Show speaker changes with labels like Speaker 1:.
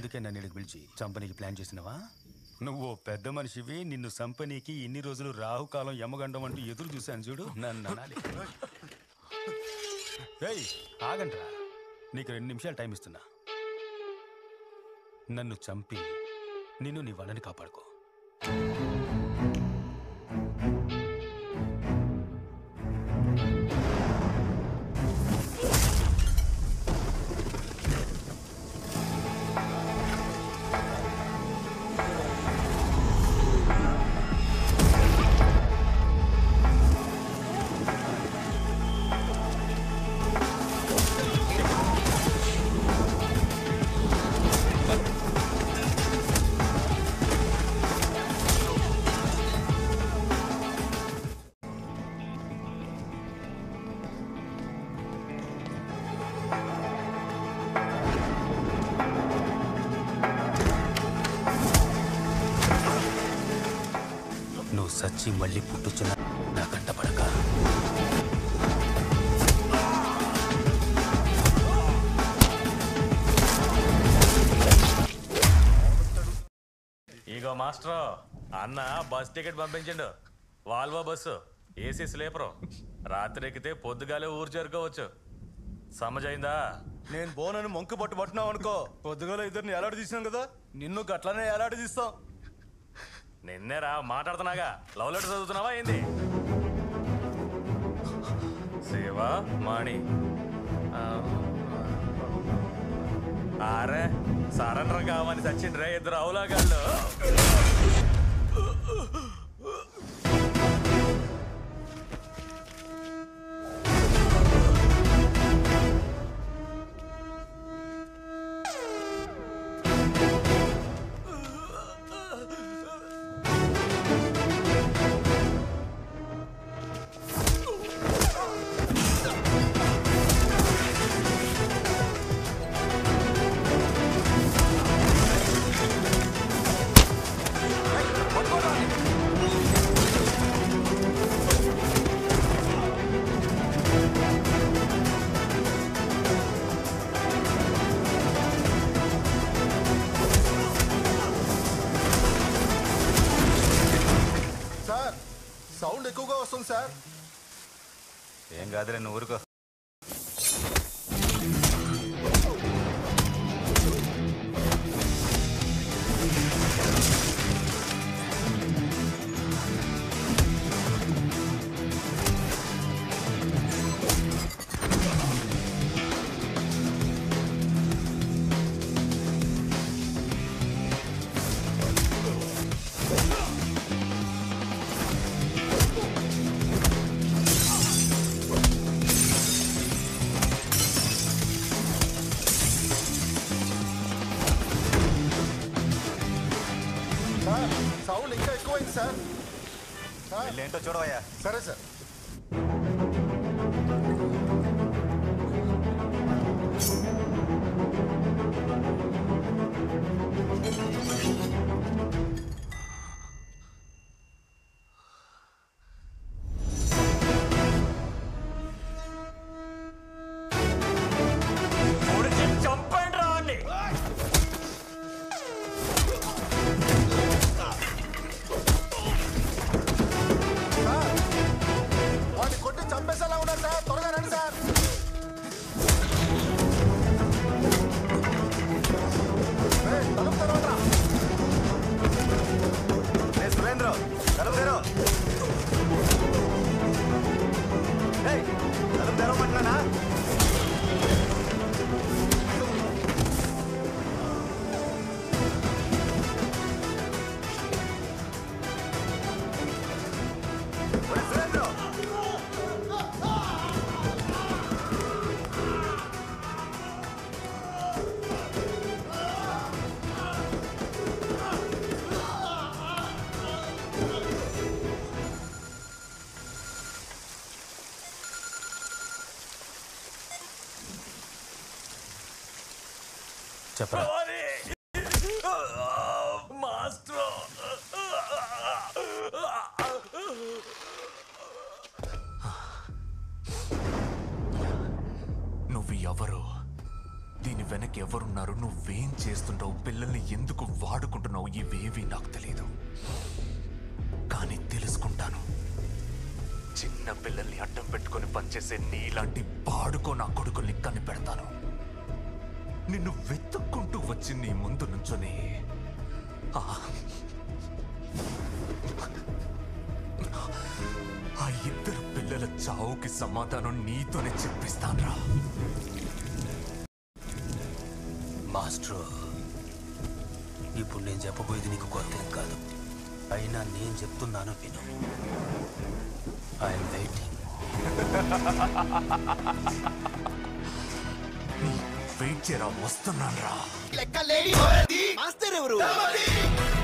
Speaker 1: అందుకే నన్ను ఇక్కడికి పిలిచి చంపనీకి ప్లాన్ చేసినవా నువ్వు ఓ పెద్ద మనిషివి నిన్ను సంపనీకి ఇన్ని రోజులు రాహుకాలం యమగండం అంటూ ఎదురు చూశాను చూడు నన్ను అనాలి ఏయ్ ఆగండ్రా నీకు రెండు నిమిషాలు టైం ఇస్తున్నా నన్ను చంపి నిన్ను నీ వాళ్ళని కాపాడుకో నువ్వు సచ్చి మళ్ళీ పుట్టుచున్న నా కంటపడక
Speaker 2: ఇగో మాస్టర్ అన్న బస్ టికెట్ పంపించిండు వాల్వో బస్సు ఏసీ స్లీపరు రాత్రి ఎక్కితే పొద్దుగాలే ఊరు చేరుకోవచ్చు సమజైందా
Speaker 3: నేను బోనని మొంకు పట్టు పట్టినావు అనుకో పొద్దుగల ఇద్దరిని ఎలాడు తీసినాం కదా నిన్ను గట్లనే ఎలాడు తీస్తాం
Speaker 2: నిన్నేరా మాట్లాడుతున్నాగా లవ్ లెటర్ చదువుతున్నావా ఏంది శివ మాణి ఆ, ఆరే సరెండర్ కావని సచ్చిండ్రే ఇద్దరు అవులాగాళ్ళు
Speaker 3: సార్ సౌండ్ ఎక్కువగా వస్తుంది సార్
Speaker 4: ఏం కాదులే నువ్వు ఊరుకో
Speaker 3: సార్ సౌండ్ ఇంకా ఎక్కువైంది సార్ సార్
Speaker 4: వెళ్ళేంటో చూడవయ్యా
Speaker 3: సరే సార్
Speaker 2: చంపండి రావండి
Speaker 3: సార్ వాడిని కొట్టి చంపేసేలా ఉన్నారు సార్ త్వరగా రండి సార్ ఏయ్, తలుపు తెరవండిరా.
Speaker 4: రే సురేంద్ర తలుపు తెరవు ఏయ్, తలుపు తెరవమంటున్నానా ఒరేయ్ సురేంద్ర
Speaker 1: చెప్పరా
Speaker 2: మాస్టర్
Speaker 5: నువ్వు ఎవరు దీని వెనక ఎవరున్నారు నువ్వేం చేస్తుంటావు పిల్లల్ని ఎందుకు వాడుకుంటున్నావు ఇవేవి నాకు తెలియదు కానీ తెలుసుకుంటాను చిన్న పిల్లల్ని అడ్డం పెట్టుకొని పనిచేసే నీలాంటి పాడుకో నా కొడుకుల్ని కనిపెడతాను నిన్ను వెతుక్కుంటూ వచ్చి నీ ముందు నుంచొని ఆ ఆ ఇద్దరు పిల్లల చావుకి సమాధానం నీతోనే చెప్పిస్తాన్రా
Speaker 1: మాస్టర్ ఇప్పుడు నేను చెప్పబోయేది నీకు కొత్త ఏం కాదు అయినా నేను చెప్తున్నాను విను ఐఎమ్ వెయిటింగ్
Speaker 5: వెయిట్ చేయరా వస్తున్నాన్రా
Speaker 6: లెక్క లేని మాస్టర్ ఎవరు